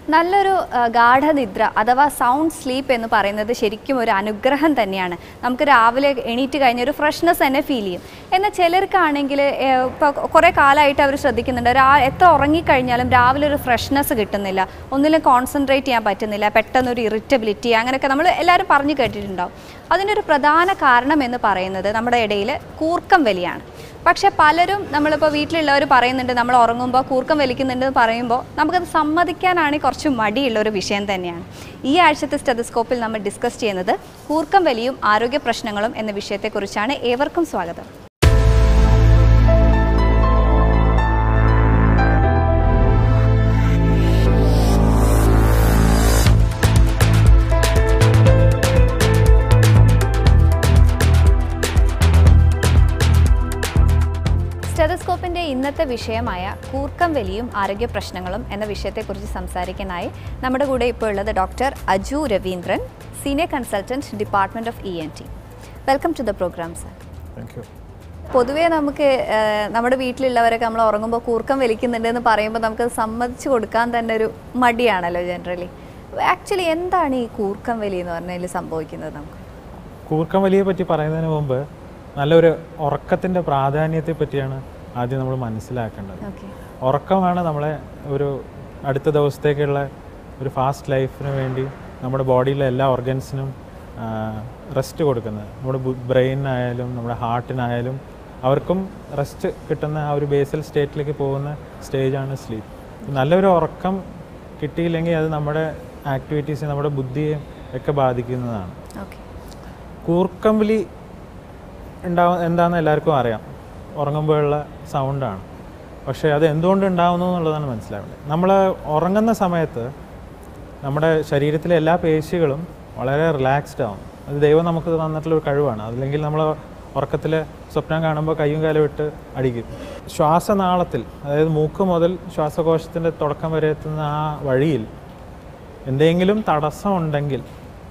നല്ലൊരു ആ, ഗാഠനിദ്ര അഥവാ സൗണ്ട് സ്ലീപ്പ് എന്ന് പറയുന്നത് ശരിക്കും ഒരു അനുഗ്രഹം തന്നെയാണ് നമുക്ക് രാവിലെ എണീറ്റ് കഴിഞ്ഞ ഒരു ഫ്രഷ്നെസ് തന്നെ ഫീൽ ചെയ്യും എന്നാൽ ചിലർക്കാണെങ്കിൽ ഇപ്പോൾ കുറേ കാലമായിട്ട് അവർ ശ്രദ്ധിക്കുന്നുണ്ട് രാ എത്ര ഉറങ്ങിക്കഴിഞ്ഞാലും രാവിലെ ഒരു ഫ്രഷ്നെസ് കിട്ടുന്നില്ല ഒന്നിലും കോൺസെൻട്രേറ്റ് ചെയ്യാൻ പറ്റുന്നില്ല പെട്ടെന്നൊരു ഇറിറ്റബിലിറ്റി അങ്ങനെയൊക്കെ നമ്മൾ എല്ലാവരും പറഞ്ഞു കേട്ടിട്ടുണ്ടാവും അതിനൊരു പ്രധാന കാരണം എന്ന് പറയുന്നത് നമ്മുടെ ഇടയിൽ കൂർക്കം വലിയാണ് പക്ഷെ പലരും നമ്മളിപ്പോൾ വീട്ടിലുള്ളവർ പറയുന്നുണ്ട് നമ്മൾ ഉറങ്ങുമ്പോൾ കൂർക്കം വലിക്കുന്നുണ്ട് എന്ന് പറയുമ്പോൾ നമുക്കത് സമ്മതിക്കാനാണെങ്കിൽ കുറച്ച് മടിയുള്ള ഒരു വിഷയം തന്നെയാണ് ഈ ആഴ്ചത്തെ സ്റ്റെതസ്കോപ്പിൽ നമ്മൾ ഡിസ്കസ് ചെയ്യുന്നത് കൂർക്കം വലിയും ആരോഗ്യ പ്രശ്നങ്ങളും എന്ന വിഷയത്തെക്കുറിച്ചാണ് ഏവർക്കും സ്വാഗതം സ്റ്റെതസ്കോപ്പിൻ്റെ ഇന്നത്തെ വിഷയമായ കൂർക്കം വലിയും ആരോഗ്യ പ്രശ്നങ്ങളും എന്ന വിഷയത്തെക്കുറിച്ച് സംസാരിക്കാനായി നമ്മുടെ കൂടെ ഇപ്പോൾ ഉള്ളത് doctor Aju Raveendran senior consultant department of E N T welcome to the programme sir thank you പൊതുവേ നമുക്ക് ഏഹ്, നമ്മുടെ വീട്ടിലുള്ളവരൊക്കെ നമ്മൾ ഉറങ്ങുമ്പോൾ കൂർക്കം വലിക്കുന്നുണ്ട് എന്ന് പറയുമ്പോൾ നമുക്ക് സമ്മതിച്ചു കൊടുക്കാൻ തന്നെ ഒരു മടിയാണല്ലോ ജനറലി ആക്ച്വലി എന്താണ് ഈ കൂർക്കം വലി എന്ന് പറഞ്ഞാൽ സംഭവിക്കുന്നത് നമുക്ക് കൂർക്കം വലിയെ പറ്റി പറയുന്നതിന് മുമ്പ് നല്ലൊരു ഉറക്കത്തിൻ്റെ പ്രാധാന്യത്തെ പറ്റിയാണ് ആദ്യം നമ്മൾ മനസ്സിലാക്കേണ്ടത് ഓക്കെ ഉറക്കമാണ് നമ്മളെ ഒരു അടുത്ത ദിവസത്തേക്കുള്ള ഒരു ഫാസ്റ്റ് ലൈഫിന് വേണ്ടി നമ്മുടെ ബോഡിയിലെ എല്ലാ ഓർഗൻസിനും റെസ്റ്റ് കൊടുക്കുന്നത് നമ്മുടെ ബ്രെയിനായാലും നമ്മുടെ ഹാർട്ടിനായാലും അവർക്കും റെസ്റ്റ് കിട്ടുന്ന ആ ഒരു ബേസൽ സ്റ്റേറ്റിലേക്ക് പോകുന്ന സ്റ്റേജാണ് സ്ലീപ്പ് നല്ലൊരു ഉറക്കം കിട്ടിയില്ലെങ്കിൽ അത് നമ്മുടെ ആക്ടിവിറ്റീസ് നമ്മുടെ ബുദ്ധിയെ ഒക്കെ ബാധിക്കുന്നതാണ് ഓക്കെ കൂർക്കമ്പലി ഉണ്ടാവും എന്താണെന്ന് എല്ലാവർക്കും അറിയാം ഉറങ്ങുമ്പോഴുള്ള സൗണ്ടാണ് പക്ഷേ അത് എന്തുകൊണ്ട് ഉണ്ടാവുന്നു എന്നുള്ളതാണ് മനസ്സിലാവേണ്ടത് നമ്മൾ ഉറങ്ങുന്ന സമയത്ത് നമ്മുടെ ശരീരത്തിലെ എല്ലാ പേശികളും വളരെ റിലാക്സ്ഡ് ആവും അത് ദൈവം നമുക്ക് തന്നിട്ടുള്ള ഒരു കഴിവാണ് അല്ലെങ്കിൽ നമ്മൾ ഉറക്കത്തിൽ സ്വപ്നം കാണുമ്പോൾ കയ്യും കാലും ഇട്ട് അടിക്കും ശ്വാസനാളത്തിൽ അതായത് മൂക്ക് മുതൽ ശ്വാസകോശത്തിൻ്റെ തുടക്കം വരെ എത്തുന്ന ആ വഴിയിൽ എന്തെങ്കിലും തടസ്സം ഉണ്ടെങ്കിൽ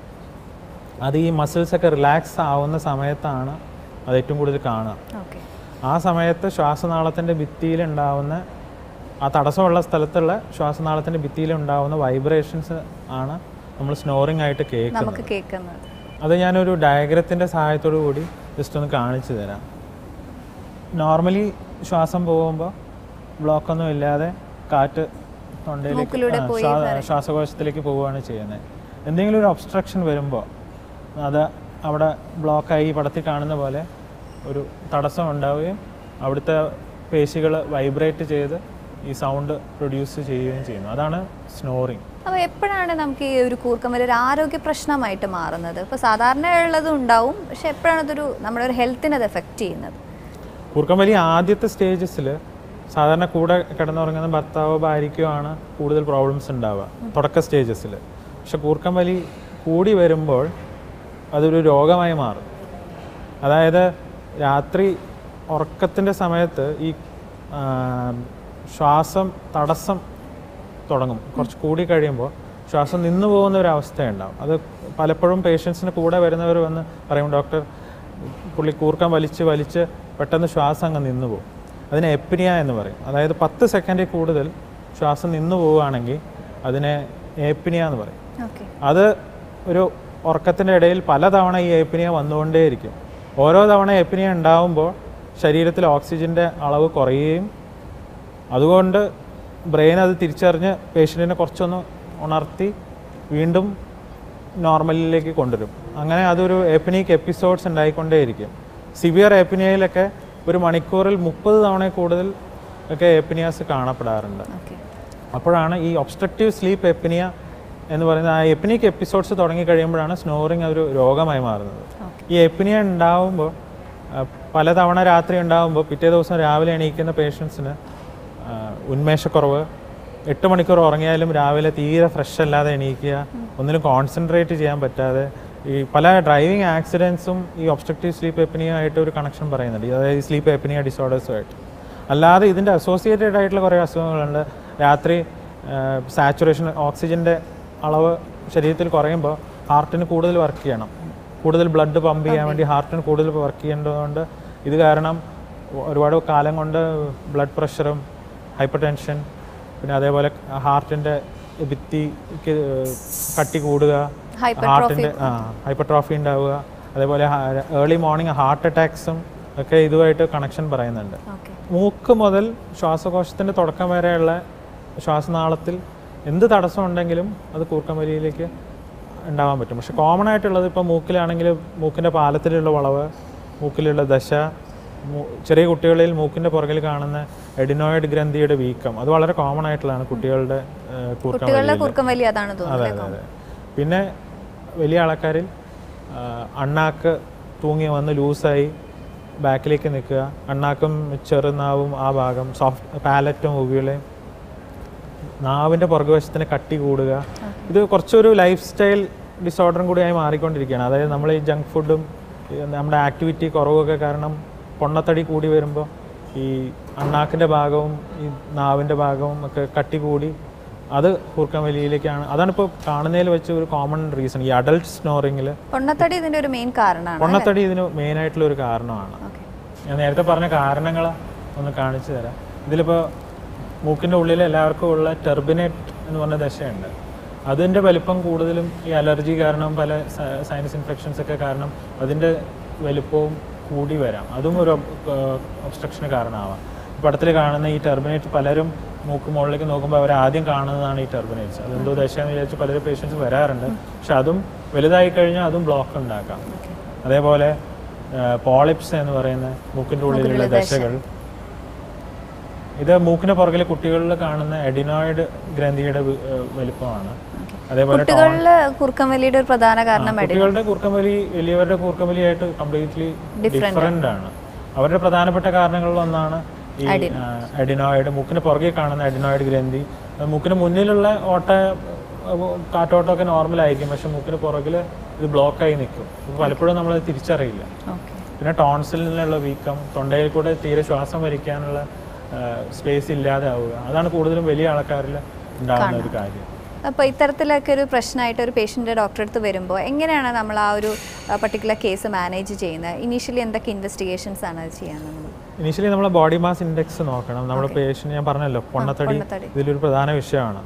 അത് ഈ മസിൽസ് ഒക്കെ റിലാക്സ് ആവുന്ന സമയത്താണ് അത് ഏറ്റവും കൂടുതൽ കാണുക ഓക്കെ ആ സമയത്ത് ശ്വാസനാളത്തിൻ്റെ ഭിത്തിയിൽ ഉണ്ടാവുന്ന ആ തടസ്സമുള്ള സ്ഥലത്തുള്ള ശ്വാസനാളത്തിൻ്റെ ഭിത്തിയിൽ ഉണ്ടാവുന്ന വൈബ്രേഷൻസ് ആണ് നമ്മൾ സ്നോറിംഗ് ആയിട്ട് കേൾക്കുന്നത് നമുക്ക് കേൾക്കുന്നത് അത് ഞാനൊരു ഡയഗ്രത്തിൻ്റെ സഹായത്തോടു കൂടി ജസ്റ്റ് ഒന്ന് കാണിച്ചു തരാം നോർമലി ശ്വാസം പോകുമ്പോൾ ബ്ലോക്കൊന്നും ഇല്ലാതെ കാറ്റ് തൊണ്ടയിലേക്ക് മൂക്കിലൂടെ ആ, പോയി ശ്വാ- ശ്വാസകോശത്തിലേക്ക് പോവുകയാണ് ചെയ്യുന്നത് എന്തെങ്കിലും ഒരു ഒബ്സ്ട്രക്ഷൻ വരുമ്പോൾ അത് അവിടെ ബ്ലോക്കായി ഈ പടത്തിൽ കാണുന്ന പോലെ ഒരു തടസ്സം ഉണ്ടാവുകയും അവിടുത്തെ പേശികൾ വൈബ്രേറ്റ് ചെയ്ത് ഈ സൗണ്ട് പ്രൊഡ്യൂസ് ചെയ്യുകയും ചെയ്യുന്നു അതാണ് സ്നോറിങ് അപ്പോൾ എപ്പോഴാണ് നമുക്ക് ഈ ഒരു കൂർക്കം വലി ഒരു ആരോഗ്യ പ്രശ്നമായിട്ട് മാറുന്നത് ഇപ്പോൾ സാധാരണ ഉള്ളതും ഉണ്ടാവും പക്ഷെ എപ്പോഴാണ് അതൊരു നമ്മുടെ ഒരു ഹെൽത്തിനെ അത് എഫക്റ്റ് ചെയ്യുന്നത് കൂർക്കമ്പലി ആദ്യത്തെ സ്റ്റേജസിൽ സാധാരണ കൂടെ കിടന്നുറങ്ങുന്ന ഭർത്താവോ ഭാര്യയ്ക്കോ ആണ് കൂടുതൽ പ്രോബ്ലംസ് ഉണ്ടാവുക തുടക്ക സ്റ്റേജസിൽ പക്ഷെ കൂർക്കമ്പലി കൂടി വരുമ്പോൾ അതൊരു രോഗമായി മാറും അതായത് രാത്രി ഉറക്കത്തിൻ്റെ സമയത്ത് ഈ ആ, ശ്വാസം തടസ്സം തുടങ്ങും കുറച്ച് കൂടി കഴിയുമ്പോൾ ശ്വാസം നിന്നു പോകുന്ന ഒരു അവസ്ഥയുണ്ടാവും അത് പലപ്പോഴും പേഷ്യൻസിന് കൂടെ വരുന്നവർ വന്ന് പറയും ഡോക്ടർ പുള്ളി കൂർക്കം വലിച്ച് വലിച്ച് പെട്ടെന്ന് ശ്വാസം അങ്ങ് നിന്നു പോകും അതിനെ എപ്പിനിയ എന്ന് പറയും അതായത് പത്ത് സെക്കൻഡിൽ കൂടുതൽ ശ്വാസം നിന്നു പോവുകയാണെങ്കിൽ അതിനെ ഏപ്പിനിയ എന്ന് പറയും ഓക്കെ അത് ഒരു ഉറക്കത്തിൻ്റെ ഇടയിൽ പലതവണ ഈ ഏപ്പിനിയ വന്നുകൊണ്ടേയിരിക്കും ഓരോ തവണ ഏപ്പിനിയ ഉണ്ടാവുമ്പോൾ ശരീരത്തിൽ ഓക്സിജൻ്റെ അളവ് കുറയുകയും അതുകൊണ്ട് ബ്രെയിൻ അത് തിരിച്ചറിഞ്ഞ് പേഷ്യൻറ്റിനെ കുറച്ചൊന്ന് ഉണർത്തി വീണ്ടും നോർമലിലേക്ക് കൊണ്ടുവരും അങ്ങനെ അതൊരു എപ്പിനിക് എപ്പിസോഡ്സ് ഉണ്ടായിക്കൊണ്ടേയിരിക്കും സിവിയർ എപ്പിനിയയിലൊക്കെ ഒരു മണിക്കൂറിൽ മുപ്പത് തവണ കൂടുതൽ ഒക്കെ എപ്പിനിയാസ് കാണപ്പെടാറുണ്ട് ഓക്കെ അപ്പോഴാണ് ഈ ഒബ്സ്ട്രക്റ്റീവ് സ്ലീപ്പ് എപ്പിനിയ എന്ന് പറയുന്ന ആ എപ്പിനിക് എപ്പിസോഡ്സ് തുടങ്ങി കഴിയുമ്പോഴാണ് സ്നോറിങ് ഒരു രോഗമായി മാറുന്നത് ഈ എപ്പിനിയ ഉണ്ടാവുമ്പോൾ ആ, പലതവണ രാത്രി ഉണ്ടാവുമ്പോൾ പിറ്റേ ദിവസം രാവിലെ എണീക്കുന്ന പേഷ്യൻസിന് ഉന്മേഷക്കുറവ് എട്ട് മണിക്കൂർ ഉറങ്ങിയാലും രാവിലെ തീരെ ഫ്രഷ് അല്ലാതെ എണീക്കുക ഒന്നിനും കോൺസെൻട്രേറ്റ് ചെയ്യാൻ പറ്റാതെ ഈ പല ഡ്രൈവിംഗ് ആക്സിഡൻസും ഈ ഒബ്സ്ട്രക്റ്റീവ് സ്ലീപ്പ് എപ്പിനിയായിട്ട് ഒരു കണക്ഷൻ പറയുന്നുണ്ട് അതായത് സ്ലീപ്പ് എപ്പിനിയ ഡിസോർഡേഴ്സുമായിട്ട് അല്ലാതെ ഇതിൻ്റെ അസോസിയേറ്റഡ് ആയിട്ടുള്ള കുറേ അസുഖങ്ങളുണ്ട് രാത്രി സാച്ചുറേഷൻ ഓക്സിജൻ്റെ അളവ് ശരീരത്തിൽ കുറയുമ്പോൾ ഹാർട്ടിന് കൂടുതൽ വർക്ക് ചെയ്യണം കൂടുതൽ ബ്ലഡ് പമ്പ് ചെയ്യാൻ വേണ്ടി ഹാർട്ടിന് കൂടുതൽ വർക്ക് ചെയ്യേണ്ടതുകൊണ്ട് ഇത് കാരണം ഒരുപാട് കാലം കൊണ്ട് ബ്ലഡ് പ്രഷറും ഹൈപ്പർ ടെൻഷൻ പിന്നെ അതേപോലെ ഹാർട്ടിൻ്റെ ഭിത്തിക്ക് കട്ടി കൂടുക Hypertrophy. ഹാർട്ടിൻ്റെ ആ ഹൈപ്പർട്രോഫി ഉണ്ടാവുക അതേപോലെ ഏർലി മോർണിംഗ് ഹാർട്ട് അറ്റാക്സും ഒക്കെ ഇതുമായിട്ട് കണക്ഷൻ പറയുന്നുണ്ട് ഓക്കെ മൂക്ക് മുതൽ ശ്വാസകോശത്തിൻ്റെ തുടക്കം വരെയുള്ള ശ്വാസനാളത്തിൽ എന്ത് തടസ്സം ഉണ്ടെങ്കിലും അത് കൂർക്കം വലിയിലേക്ക് ഉണ്ടാവാൻ പറ്റും പക്ഷെ കോമൺ ആയിട്ടുള്ളത് ഇപ്പോൾ മൂക്കിലാണെങ്കിൽ മൂക്കിൻ്റെ പാലത്തിലുള്ള വളവ് മൂക്കിലുള്ള ദശ മൂ- ചെറിയ കുട്ടികളിൽ മൂക്കിൻ്റെ പുറകിൽ കാണുന്ന എഡിനോയിഡ് ഗ്രന്ഥിയുടെ വീക്കം അത് വളരെ കോമൺ ആയിട്ടുള്ളതാണ് കുട്ടികളുടെ ഏഹ്, കൂർക്കം കുട്ടികളുടെ വലിയിൽ കുറുക്കം വലിയ അതാണ് അതെ തോന്നുന്നത് അതെ അതെ പിന്നെ വലിയ ആൾക്കാരിൽ ആ, അണ്ണാക്ക് തൂങ്ങി വന്ന് ലൂസായി ബാക്കിലേക്ക് നിൽക്കുക അണ്ണാക്കും ചെറുനാവും ആ ഭാഗം സോഫ്റ്റ് പാലറ്റും ഉവിളയും നാവിൻ്റെ പുറകുവശത്തിന് കട്ടി കൂടുക ഇത് കുറച്ചൊരു ലൈഫ് സ്റ്റൈൽ ഡിസോർഡറും കൂടിയായി മാറിക്കൊണ്ടിരിക്കുകയാണ് അതായത് നമ്മൾ ഈ ജങ്ക് ഫുഡും ഈ നമ്മുടെ ആക്ടിവിറ്റി കുറവൊക്കെ കാരണം പൊണ്ണത്തടി കൂടി വരുമ്പോൾ ഈ അണ്ണാക്കിൻ്റെ ഭാഗവും ഈ നാവിൻ്റെ ഭാഗവും ഒക്കെ കട്ടി കൂടി അത് കൂർക്കം വലിയിലേക്കാണ് അതാണിപ്പോൾ കാണുന്നതിൽ വെച്ച് ഒരു കോമൺ റീസൺ ഈ അഡൽട്ട് സ്നോറിങ്ങിൽ പൊണ്ണത്തടി ഇതിന്റെ ഒരു മെയിൻ കാരണമാണ് പൊണ്ണത്തടി ഇതിന് മെയിനായിട്ടുള്ള ഒരു കാരണമാണ് ഓക്കെ ഞാൻ നേരത്തെ പറഞ്ഞ കാരണങ്ങൾ ഒന്ന് കാണിച്ചു തരാം ഇതിലിപ്പോൾ മൂക്കിൻ്റെ ഉള്ളിൽ എല്ലാവർക്കും ഉള്ള ടെർബിനേറ്റ് എന്ന് പറഞ്ഞ ദശയുണ്ട് അതിൻ്റെ വലിപ്പം കൂടുതലും ഈ അലർജി കാരണം പല സൈനസ് ഇൻഫെക്ഷൻസ് ഒക്കെ കാരണം അതിൻ്റെ വലിപ്പവും കൂടി വരാം അതും ഒരു ഒബ്സ്ട്രക്ഷന് കാരണമാവാം പടത്തിൽ കാണുന്ന ഈ ടെർബിനേറ്റ് പലരും മൂക്ക് മുകളിലേക്ക് നോക്കുമ്പോൾ അവർ ആദ്യം കാണുന്നതാണ് ഈ ടെർബിനേറ്റ്സ് അതെന്തോ ദശയെന്ന് വിചാരിച്ച് പലരും പേഷ്യൻസ് വരാറുണ്ട് പക്ഷെ അതും വലുതായി കഴിഞ്ഞാൽ അതും ബ്ലോക്ക് ഉണ്ടാക്കാം അതേപോലെ പോളിപ്സ് എന്ന് പറയുന്ന മൂക്കിൻ്റെ ഉള്ളിലുള്ള ദശകൾ ഇത് മൂക്കിന് പുറകിലെ കുട്ടികളിൽ കാണുന്ന എഡിനോയിഡ് ഗ്രന്ഥിയുടെ വി- ഏഹ് വലിപ്പമാണ് അതേപോലെ കുട്ടികളില് കുറുക്കം വലിയുടെ ഒരു പ്രധാന കാരണം കുട്ടികളുടെ കൂർക്കമ്പലി വലിയവരുടെ കൂർക്കമ്പലിയായിട്ട് കംപ്ലീറ്റ്ലി ഡിഫറെൻ്റ് ആണ് അവരുടെ പ്രധാനപ്പെട്ട കാരണങ്ങളിൽ ഒന്നാണ് ഈ എഡിനോയിഡ് മൂക്കിന് പുറകെ കാണുന്ന എഡിനോയിഡ് ഗ്രന്ഥി അത് മൂക്കിന് മുന്നിലുള്ള ഓട്ട അഹ് കാറ്റോട്ടമൊക്കെ നോർമൽ ആയിരിക്കും പക്ഷെ മൂക്കിന് പുറകിൽ ഇത് ബ്ലോക്കായി നിൽക്കും ഇത് പലപ്പോഴും നമ്മൾ തിരിച്ചറിയില്ല ഓക്കെ പിന്നെ ടോൺസിലിനുള്ള വീക്കം തൊണ്ടയിൽ കൂടെ തീരെ ശ്വാസം വലിക്കാനുള്ള സ്പേസ് ഇല്ലാതെ ആവുക അതാണ് കൂടുതലും വലിയ ആൾക്കാരിൽ ഉണ്ടാകുന്ന ഒരു കാര്യം അപ്പോൾ ഇത്തരത്തിലൊക്കെ ഒരു പ്രശ്നമായിട്ട് ഒരു പേഷ്യൻ്റ് ഡോക്ടറെ അടുത്ത് വരുമ്പോൾ എങ്ങനെയാണ് നമ്മൾ ആ ഒരു പർട്ടിക്കുലർ കേസ് മാനേജ് ചെയ്യുന്നത് ഇനീഷ്യലി എന്തൊക്കെ ഇൻവെസ്റ്റിഗേഷൻസ് ആണ് അത് ചെയ്യാൻ നമ്മൾ ഇനീഷ്യലി നമ്മൾ ബോഡി മാസ് ഇൻഡെക്സ് നോക്കണം നമ്മുടെ പേഷ്യൻ്റ് ഞാൻ പറഞ്ഞല്ലോ പൊണ്ണത്തടി പൊണ്ണത്തടി. ഇതിലൊരു പ്രധാന വിഷയമാണ്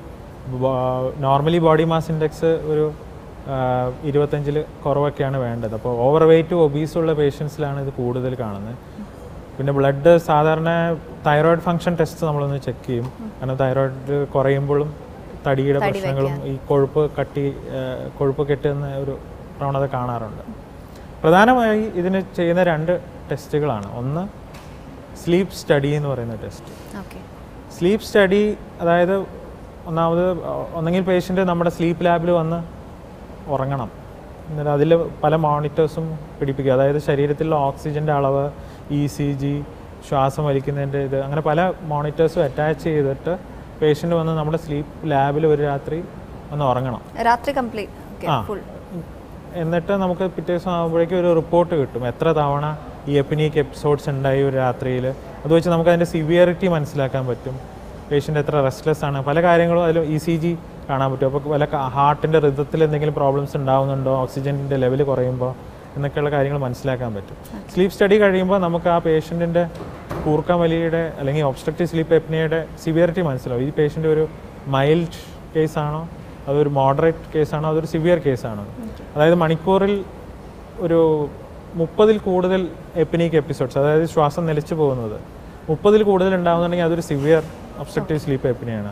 നോർമലി ബോഡി മാസ് ഇൻഡെക്സ് ഒരു ഇരുപത്തഞ്ചിൽ കുറവൊക്കെയാണ് വേണ്ടത് അപ്പോൾ ഓവർ വെയ്റ്റ് ഒബീസ് ഉള്ള പേഷ്യൻസിലാണ് ഇത് കൂടുതൽ കാണുന്നത് പിന്നെ ബ്ലഡ് സാധാരണ തൈറോയിഡ് ഫങ്ഷൻ ടെസ്റ്റ് നമ്മളൊന്ന് ചെക്ക് ചെയ്യും കാരണം തൈറോയിഡ് കുറയുമ്പോഴും തടിയുടെ പ്രശ്നങ്ങളും ഈ കൊഴുപ്പ് കട്ടി ആ, കൊഴുപ്പ് കെട്ടുന്ന ഒരു പ്രവണത കാണാറുണ്ട് പ്രധാനമായി ഇതിന് ചെയ്യുന്ന രണ്ട് ടെസ്റ്റുകളാണ് ഒന്ന് സ്ലീപ്പ് സ്റ്റഡി എന്ന് പറയുന്ന ടെസ്റ്റ് ഓക്കെ സ്ലീപ്പ് സ്റ്റഡി അതായത് ഒന്നാമത് ഒന്നെങ്കിൽ പേഷ്യൻ്റ് നമ്മുടെ സ്ലീപ്പ് ലാബിൽ വന്ന് ഉറങ്ങണം എന്നിട്ട് അതിൽ പല മോണിറ്റേഴ്സും പിടിപ്പിക്കുക അതായത് ശരീരത്തിലുള്ള ഓക്സിജൻ്റെ അളവ് ഇ സി ജി ശ്വാസം വലിക്കുന്നതിൻ്റെ ഇത് അങ്ങനെ പല മോണിറ്റേഴ്സും അറ്റാച്ച് ചെയ്തിട്ട് പേഷ്യൻ്റ് വന്ന് നമ്മുടെ സ്ലീപ്പ് ലാബിൽ ഒരു രാത്രി ഒന്ന് ഉറങ്ങണം രാത്രി കംപ്ലീറ്റ് ഓക്കെ ആ. ഫുൾ എന്നിട്ട് നമുക്ക് പിറ്റേ ദിവസം ആകുമ്പോഴേക്കും ഒരു റിപ്പോർട്ട് കിട്ടും എത്ര തവണ ഈ എപ്പിനിക് എപ്പിസോഡ്സ് ഉണ്ടായി ഒരു രാത്രിയിൽ അത് വെച്ച് നമുക്ക് അതിൻ്റെ സിവിയറിറ്റി മനസ്സിലാക്കാൻ പറ്റും പേഷ്യൻ്റ് എത്ര റെസ്റ്റ്ലെസ് ആണ് പല കാര്യങ്ങളും അതിൽ ഇ സി ജി കാണാൻ പറ്റും അപ്പോൾ വല്ല ഹാർട്ടിൻ്റെ ഋതത്തിൽ എന്തെങ്കിലും പ്രോബ്ലംസ് ഉണ്ടാവുന്നുണ്ടോ ഓക്സിജൻ്റെ ലെവൽ കുറയുമ്പോൾ എന്നൊക്കെയുള്ള കാര്യങ്ങൾ മനസ്സിലാക്കാൻ പറ്റും സ്ലീപ്പ് സ്റ്റഡി കഴിയുമ്പോൾ നമുക്ക് ആ പേഷ്യൻറ്റിൻ്റെ കൂർക്കം വലിയുടെ അല്ലെങ്കിൽ ഒബ്സ്ട്രക്റ്റീവ് സ്ലീപ്പ് എപ്നിയുടെ സിവിയറിറ്റി മനസ്സിലാവും ഈ പേഷ്യൻ്റ് ഒരു മൈൽഡ് കേസാണോ അതൊരു മോഡറേറ്റ് കേസാണോ അതൊരു സിവിയർ കേസാണോ അതായത് മണിക്കൂറിൽ ഒരു മുപ്പതിൽ കൂടുതൽ എപ്പിനിക് എപ്പിസോഡ്സ് അതായത് ശ്വാസം നിലച്ചു പോകുന്നത് മുപ്പതിൽ കൂടുതൽ ഉണ്ടാകുന്നുണ്ടെങ്കിൽ അതൊരു സിവിയർ ഒബ്സ്ട്രക്റ്റീവ് സ്ലീപ്പ് എപ്പിനിയാണ്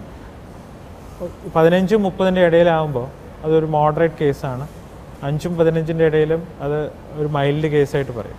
പതിനഞ്ചും മുപ്പതിൻ്റെ ഇടയിലാവുമ്പോൾ അതൊരു മോഡറേറ്റ് കേസാണ് അഞ്ചും പതിനഞ്ചിൻ്റെ ഇടയിലും അത് ഒരു മൈൽഡ് കേസായിട്ട് പറയും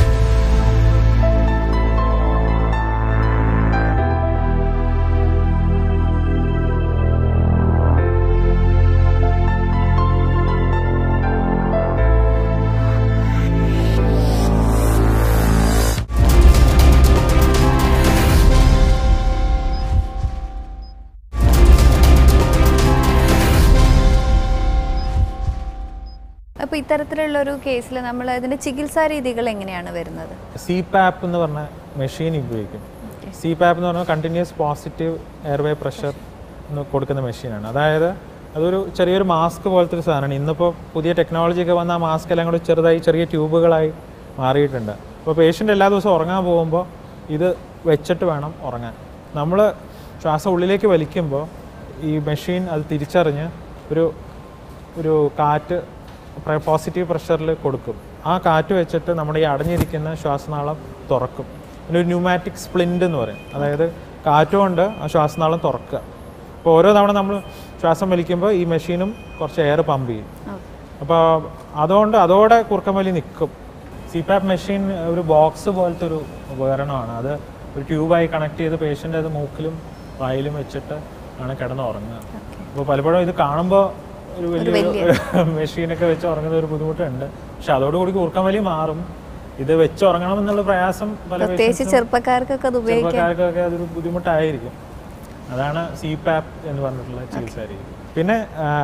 അപ്പോൾ ഇത്തരത്തിലുള്ള ഒരു കേസിൽ നമ്മൾ ഇതിന്റെ ചികിത്സാ രീതികൾ എങ്ങനെയാണ് വരുന്നത് സി പാപ്പ് എന്ന് പറഞ്ഞ മെഷീൻ ഉപയോഗിക്കും സി പാപ്പ് എന്ന് പറഞ്ഞാൽ കണ്ടിന്യൂസ് പോസിറ്റീവ് എയർവേ പ്രഷർ എന്ന് കൊടുക്കുന്ന മെഷീനാണ് അതായത് അതൊരു ചെറിയൊരു മാസ്ക് പോലത്തെ ഒരു സാധനമാണ് ഇന്നിപ്പോൾ പുതിയ ടെക്നോളജി ഒക്കെ വന്ന ആ മാസ്ക് എല്ലാം കൂടി ചെറുതായി ചെറിയ ട്യൂബുകളായി മാറിയിട്ടുണ്ട് അപ്പോൾ പേഷ്യൻ്റ് എല്ലാ ദിവസവും ഉറങ്ങാൻ പോകുമ്പോൾ ഇത് വെച്ചിട്ട് വേണം ഉറങ്ങാൻ നമ്മൾ ശ്വാസം ഉള്ളിലേക്ക് വലിക്കുമ്പോൾ ഈ മെഷീൻ അത് തിരിച്ചറിഞ്ഞ് ഒരു ഒരു കാറ്റ് പോസിറ്റീവ് പ്രഷറിൽ കൊടുക്കും ആ കാറ്റ് വെച്ചിട്ട് നമ്മുടെ ഈ അടഞ്ഞിരിക്കുന്ന ശ്വാസനാളം തുറക്കും പിന്നെ ഒരു ന്യൂമാറ്റിക് സ്പ്ലിൻ്റ് എന്ന് പറയും അതായത് കാറ്റ് കൊണ്ട് ആ ശ്വാസനാളം തുറക്കുക അപ്പോൾ ഓരോ തവണ നമ്മൾ ശ്വാസം വലിക്കുമ്പോൾ ഈ മെഷീനും കുറച്ച് എയർ പമ്പ് ചെയ്യും അപ്പോൾ അതുകൊണ്ട് അതോടെ കുറുക്കം വലി നിൽക്കും സി പാപ്പ് മെഷീൻ ഒരു ബോക്സ് പോലത്തെ ഒരു ഉപകരണമാണ് അത് ഒരു ട്യൂബായി കണക്ട് ചെയ്ത് പേഷ്യൻ്റ് അത് മൂക്കിലും വായിലും വെച്ചിട്ട് ആണ് കിടന്ന് ഉറങ്ങുക അപ്പോൾ പലപ്പോഴും ഇത് കാണുമ്പോൾ ഒരു വലിയ മെഷീനൊക്കെ വെച്ച് ഉറങ്ങുന്ന ഒരു ബുദ്ധിമുട്ടുണ്ട് പക്ഷെ അതോടുകൂടി കൂർക്കം വലി മാറും ഇത് വെച്ച് ഉറങ്ങണം എന്നുള്ള പ്രയാസം പല പ്രത്യേകിച്ച് ചെറുപ്പക്കാർക്കൊക്കെ അത് ഉപയോഗിക്കാൻ ചെറുപ്പക്കാർക്കൊക്കെ അതൊരു ബുദ്ധിമുട്ടായിരിക്കും അതാണ് സി പാപ്പ് എന്ന് പറഞ്ഞിട്ടുള്ള ചികിത്സ രീതി പിന്നെ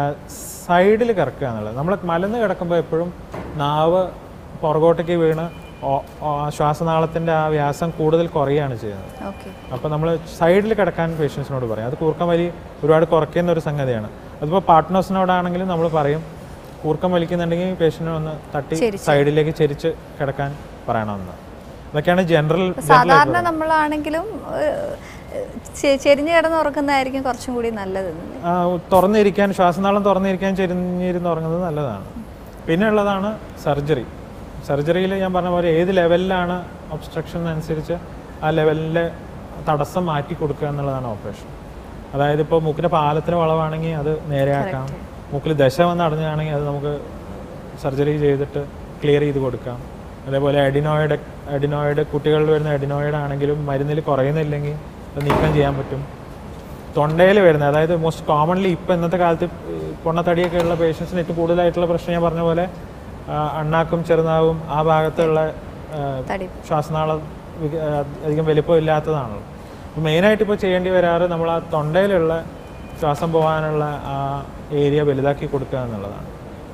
സൈഡിൽ കിടക്കുക എന്നുള്ളത് നമ്മൾ മലന്ന് കിടക്കുമ്പോൾ എപ്പോഴും നാവ് പുറകോട്ടേക്ക് വീണ് ഓ- ഓ- ശ്വാസനാളത്തിൻ്റെ ആ വ്യാസം കൂടുതൽ കുറയുകയാണ് ചെയ്യുന്നത് ഓക്കെ അപ്പോൾ നമ്മൾ സൈഡിൽ കിടക്കാൻ പേഷ്യൻസിനോട് പറയും അത് കൂർക്കം വലി ഒരുപാട് കുറയ്ക്കുന്ന ഒരു സംഗതിയാണ് അതിപ്പോൾ പാർട്ട്നേഴ്സിനോടാണെങ്കിലും നമ്മൾ പറയും കൂർക്കം വലിക്കുന്നുണ്ടെങ്കിൽ പേഷ്യൻറ്റിനെ ഒന്ന് തട്ടി സൈഡിലേക്ക് ചെരിച്ച് കിടക്കാൻ പറയണമെന്ന് ഇതൊക്കെയാണ് ജനറൽ സാധാരണ നമ്മളാണെങ്കിലും ഏഹ്, ചെ- ചെരിഞ്ഞ് കിടന്ന് ഉറക്കുന്നതായിരിക്കും കുറച്ചും കൂടി നല്ലത് ആ, തുറന്നിരിക്കാൻ ശ്വാസനാളം തുറന്നിരിക്കാൻ ചെരിഞ്ഞിരുന്ന് ഉറങ്ങുന്നത് നല്ലതാണ് പിന്നെ ഉള്ളതാണ് സർജറി സർജറിയിൽ ഞാൻ പറഞ്ഞ പോലെ ഏത് ലെവലിലാണ് ഒബ്സ്ട്രക്ഷൻ അനുസരിച്ച് ആ ലെവലിലെ തടസ്സം മാറ്റി കൊടുക്കുക എന്നുള്ളതാണ് ഓപ്പറേഷൻ അതായത് ഇപ്പോൾ മൂക്കിൻ്റെ പാലത്തിന് വളവാണെങ്കിൽ അത് നേരെയാക്കാം മൂക്കിൽ ദശ വന്ന് അടഞ്ഞാണെങ്കിൽ അത് നമുക്ക് സർജറി ചെയ്തിട്ട് ക്ലിയർ ചെയ്ത് കൊടുക്കാം അതേപോലെ അഡിനോയിഡ് അഡിനോയിഡ് കുട്ടികളിൽ വരുന്ന അഡിനോയിഡ് ആണെങ്കിലും മരുന്നിൽ കുറയുന്നില്ലെങ്കിൽ അത് നീക്കം ചെയ്യാൻ പറ്റും തൊണ്ടയിൽ വരുന്നത് അതായത് മോസ്റ്റ് കോമൺലി ഇപ്പം ഇന്നത്തെ കാലത്ത് ഈ പൊണ്ണത്തടിയൊക്കെ ഉള്ള പേഷ്യൻസിന് ഏറ്റവും കൂടുതലായിട്ടുള്ള പ്രശ്നം ഞാൻ പറഞ്ഞ പോലെ ആ, അണ്ണാക്കും ചെറുനാവും ആ ഭാഗത്തുള്ള ആ, തടി ശ്വാസനാളം വിക- ആ, അധികം വലിപ്പം ഇല്ലാത്തതാണല്ലോ അപ്പോൾ മെയിനായിട്ട് ഇപ്പോൾ ചെയ്യേണ്ടി വരാറ് നമ്മൾ ആ തൊണ്ടയിലുള്ള ശ്വാസം പോകാനുള്ള ആ ഏരിയ വലുതാക്കി കൊടുക്കുക എന്നുള്ളതാണ്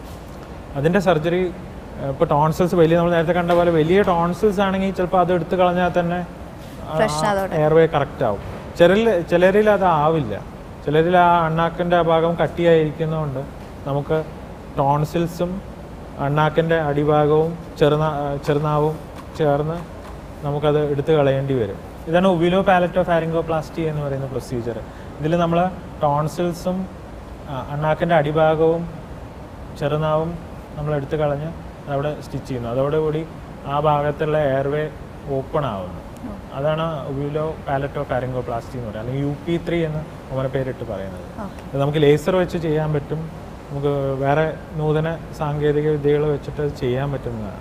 അതിൻ്റെ സർജറി ഇപ്പോൾ ടോൺസിൽസ് വലിയ നമ്മൾ നേരത്തെ കണ്ട പോലെ വലിയ ടോൺസിൽസ് ആണെങ്കിൽ ചിലപ്പോൾ അത് എടുത്തു കളഞ്ഞാൽ തന്നെ പ്രശ്നം അതോടെ. എയർവേ കറക്റ്റ് ആവും ചിലരിൽ ചിലരിൽ അത് ആവില്ല ചിലരിൽ ആ അണ്ണാക്കിൻ്റെ ആ ഭാഗം കട്ടിയായിരിക്കുന്നതുകൊണ്ട് നമുക്ക് ടോൺസിൽസും അണ്ണാക്കിൻ്റെ അടിഭാഗവും ചെറുനാ ചെറുനാവും ചേർന്ന് നമുക്കത് എടുത്തു കളയേണ്ടി വരും ഇതാണ് ഉബിലോ പാലറ്റോ ഫാരിങ്കോപ്ലാസ്റ്റി എന്ന് പറയുന്ന പ്രൊസീജിയർ ഇതിൽ നമ്മൾ ടോൺസിൽസും അണ്ണാക്കിൻ്റെ അടിഭാഗവും ചെറുനാവും നമ്മൾ എടുത്തു കളഞ്ഞ് അവിടെ സ്റ്റിച്ച് ചെയ്യുന്നു അതോടുകൂടി ആ ഭാഗത്തുള്ള എയർവേ ഓപ്പൺ ആവുന്നു അതാണ് ഉബിലോ പാലറ്റോ ഫാരിങ്കോപ്ലാസ്റ്റി എന്ന് പറയുന്നത് അല്ലെങ്കിൽ യു പി ത്രീ എന്ന് അവനെ പേരിട്ട് പറയുന്നത് ഇത് നമുക്ക് ലേസർ വെച്ച് ചെയ്യാൻ പറ്റും നമുക്ക് വേറെ നൂതന സാങ്കേതിക വിദ്യകൾ വെച്ചിട്ട് അത് ചെയ്യാൻ പറ്റുന്നതാണ്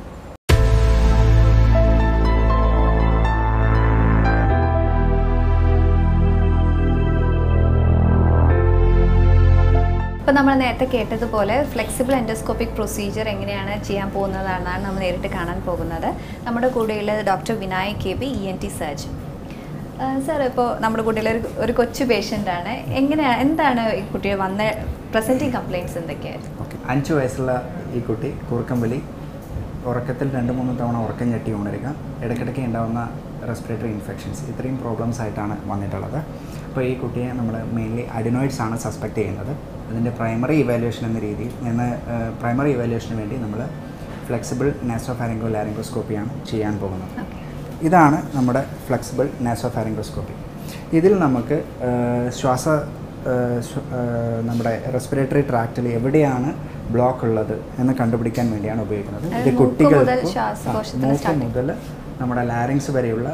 ഇപ്പം നമ്മൾ നേരത്തെ കേട്ടതുപോലെ ഫ്ലെക്സിബിൾ എൻഡോസ്കോപ്പിക് പ്രൊസീജിയർ എങ്ങനെയാണ് ചെയ്യാൻ പോകുന്നതെന്നാണ് നമ്മൾ നേരിട്ട് കാണാൻ പോകുന്നത് നമ്മുടെ കൂടെയുള്ളത് doctor Vinayak K B E N T surgeon sir ഇപ്പോൾ നമ്മുടെ കൂടെയുള്ള ഒരു ഒരു കൊച്ചു പേഷ്യൻ്റ് ആണ് എങ്ങനെയാണ് എന്താണ് ഈ കുട്ടിയെ വന്ന പ്രസൻറ്റിങ് കംപ്ലയിൻസ് എന്തൊക്കെയായിരുന്നു ഓക്കെ അഞ്ച് വയസ്സുള്ള ഈ കുട്ടി കൂർക്കം വലി ഉറക്കത്തിൽ രണ്ട് മൂന്ന് തവണ ഉറക്കം ഞെട്ടി ഉണരുക ഇടയ്ക്കിടയ്ക്ക് ഉണ്ടാകുന്ന റെസ്പിറേറ്ററി ഇൻഫെക്ഷൻസ് ഇത്രയും പ്രോബ്ലംസ് ആയിട്ടാണ് വന്നിട്ടുള്ളത് അപ്പോൾ ഈ കുട്ടിയെ നമ്മൾ മെയിൻലി അഡിനോയിഡ്സ് ആണ് സസ്പെക്ട് ചെയ്യുന്നത് അതിൻ്റെ പ്രൈമറി ഇവാലുവേഷൻ എന്ന രീതിയിൽ നിന്ന് പ്രൈമറി ഇവാലുവേഷന് വേണ്ടി നമ്മൾ ഫ്ലെക്സിബിൾ നാസോഫാരിങ്കോ ലാരിങ്കോസ്കോപ്പിയാണ് ചെയ്യാൻ പോകുന്നത് ഇതാണ് നമ്മുടെ ഫ്ലെക്സിബിൾ നാസോഫാരിങ്കോസ്കോപ്പി ഇതിൽ നമുക്ക് ആ, ശ്വാസ ആ, ശ്വ- ആ, നമ്മുടെ റെസ്പിറേറ്ററി ട്രാക്റ്റിൽ എവിടെയാണ് ബ്ലോക്ക് ഉള്ളത് എന്ന് കണ്ടുപിടിക്കാൻ വേണ്ടിയാണ് ഉപയോഗിക്കുന്നത് ഇത് അതായത് മൂക്ക് മുതൽ കുട്ടികൾക്ക് ശ്വാസകോശത്തിന് മൂക്ക് മുതൽ നമ്മുടെ ലാരിങ്സ് വരെയുള്ള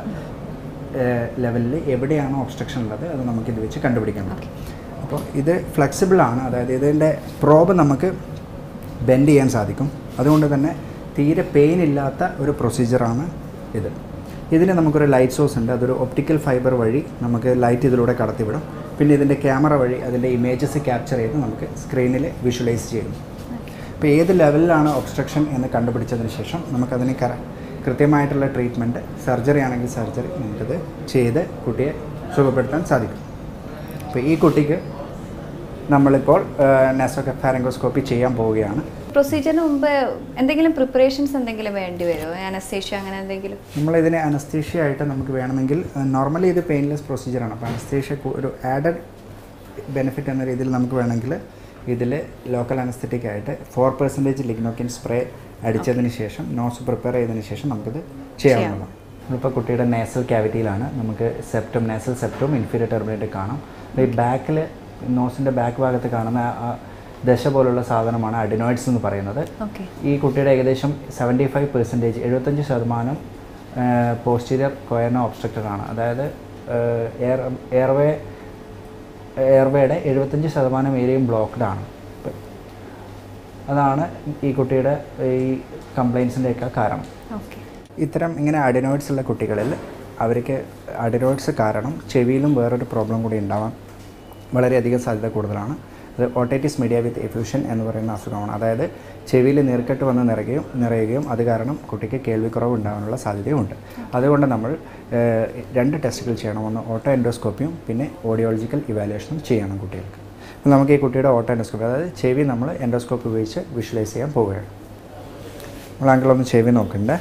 ലെവലിൽ എവിടെയാണോ ഒബ്സ്ട്രക്ഷൻ ഉള്ളത് അത് നമുക്ക് ഇത് വെച്ച് കണ്ടുപിടിക്കാൻ പറ്റും അപ്പോൾ ഇത് ഫ്ലെക്സിബിൾ ആണ് അതായത് ഇതിൻ്റെ പ്രോബ് നമുക്ക് ബെൻഡ് ചെയ്യാൻ സാധിക്കും അതുകൊണ്ട് തന്നെ തീരെ പെയിൻ ഇല്ലാത്ത ഒരു പ്രൊസീജിയറാണ് ഇത് ഇതിന് നമുക്കൊരു ലൈറ്റ് സോഴ്സ് ഉണ്ട് അതൊരു ഒപ്റ്റിക്കൽ ഫൈബർ വഴി നമുക്ക് ലൈറ്റ് ഇതിലൂടെ കടത്തിവിടും പിന്നെ ഇതിൻ്റെ ക്യാമറ വഴി അതിൻ്റെ ഇമേജസ് ക്യാപ്ചർ ചെയ്ത് നമുക്ക് സ്ക്രീനിൽ വിഷ്വലൈസ് ചെയ്യും അപ്പോൾ ഏത് ലെവലിലാണ് ഒബ്സ്ട്രക്ഷൻ എന്ന് കണ്ടുപിടിച്ചതിന് ശേഷം നമുക്കതിന് കറ കൃത്യമായിട്ടുള്ള ട്രീറ്റ്മെൻറ്റ് സർജറി ആണെങ്കിൽ സർജറി നമുക്കത് ചെയ്ത് കുട്ടിയെ സുഖപ്പെടുത്താൻ സാധിക്കും അപ്പോൾ ഈ കുട്ടിക്ക് നമ്മളിപ്പോൾ നെസോഫാരങ്കോസ്കോപ്പി ചെയ്യാൻ പോവുകയാണ് പ്രൊസീജിയറിന് മുമ്പ് എന്തെങ്കിലും പ്രിപ്പറേഷൻസ് എന്തെങ്കിലും വേണ്ടി വരുമോ അനസ്തേഷ്യ അങ്ങനെ എന്തെങ്കിലും നമ്മളിതിനെ അനസ്തേഷ്യ ആയിട്ട് നമുക്ക് വേണമെങ്കിൽ നോർമലി ഇത് പെയിൻലെസ് പ്രൊസീജിയറാണ് അപ്പോൾ അനസ്തേഷ്യ ഒരു ആഡഡ് ബെനിഫിറ്റ് എന്ന രീതിയിൽ നമുക്ക് വേണമെങ്കിൽ ഇതിൽ ലോക്കൽ അനസ്തറ്റിക് ആയിട്ട് ഫോർ പെർസെൻറ്റേജ് ലിഗ്നോക്കിൻ സ്പ്രേ അടിച്ചതിന് ശേഷം നോസ് പ്രിപ്പയർ ചെയ്തതിന് ശേഷം നമുക്കിത് ചെയ്യാവുന്നതാണ് നമ്മളിപ്പോൾ കുട്ടിയുടെ നേസൽ ക്യാവിറ്റിയിലാണ് നമുക്ക് സെപ്റ്റം നേസൽ സെപ്റ്റവും ഇൻഫീരിയർ ടെർമിനേറ്റ് കാണാം അപ്പോൾ ഈ ബാക്കിൽ നോസിൻ്റെ ബാക്ക് ഭാഗത്ത് കാണുന്ന ആ- ആ ദശ പോലുള്ള സാധനമാണ് അഡിനോയിഡ്സ് എന്ന് പറയുന്നത് ഓക്കെ ഈ കുട്ടിയുടെ ഏകദേശം സെവൻറ്റി ഫൈവ് പെർസെൻറ്റേജ് എഴുപത്തഞ്ച് ശതമാനം പോസ്റ്റീരിയർ കൊയന ഒബ്സ്ട്രക്റ്റഡ് ആണ് അതായത് എയർ എയർവേ എയർവേയുടെ എഴുപത്തഞ്ച് ശതമാനം ഏരിയയും ബ്ലോക്ക്ഡ് ആണ് ഇപ്പം അതാണ് ഈ കുട്ടിയുടെ ഈ കംപ്ലയിൻസിൻ്റെയൊക്കെ കാരണം ഓക്കെ ഇത്തരം ഇങ്ങനെ അഡിനോയിഡ്സ് ഉള്ള കുട്ടികളിൽ അവർക്ക് അഡിനോയിഡ്സ് കാരണം ചെവിയിലും വേറൊരു പ്രോബ്ലം കൂടി ഉണ്ടാവാൻ വളരെയധികം സാധ്യത കൂടുതലാണ് അത് ഓട്ടൈറ്റിസ് മീഡിയ വിത്ത് എഫ്യൂഷൻ എന്ന് പറയുന്ന അസുഖമാണ് അതായത് ചെവിയിൽ നീർക്കെട്ട് വന്ന് നിറയുകയും നിറയുകയും അത് കാരണം കുട്ടിക്ക് കേൾവിക്കുറവ് ഉണ്ടാകാനുള്ള സാധ്യതയുമുണ്ട് അതുകൊണ്ട് നമ്മൾ ഏഹ്, രണ്ട് ടെസ്റ്റുകൾ ചെയ്യണം ഒന്ന് ഓട്ടോ എൻഡോസ്കോപ്പിയും പിന്നെ ഓഡിയോളജിക്കൽ ഇവാലുവേഷനും ചെയ്യണം കുട്ടികൾക്ക് അപ്പോൾ നമുക്ക് ഈ കുട്ടിയുടെ ഓട്ടോ എൻഡോസ്കോപ്പി അതായത് ചെവി നമ്മൾ എൻഡോസ്കോപ്പി ഉപയോഗിച്ച് വിഷ്വലൈസ് ചെയ്യാൻ പോവുകയാണ് നമ്മൾ അങ്കിളൊന്ന് ചെവി നോക്കണ്ടേ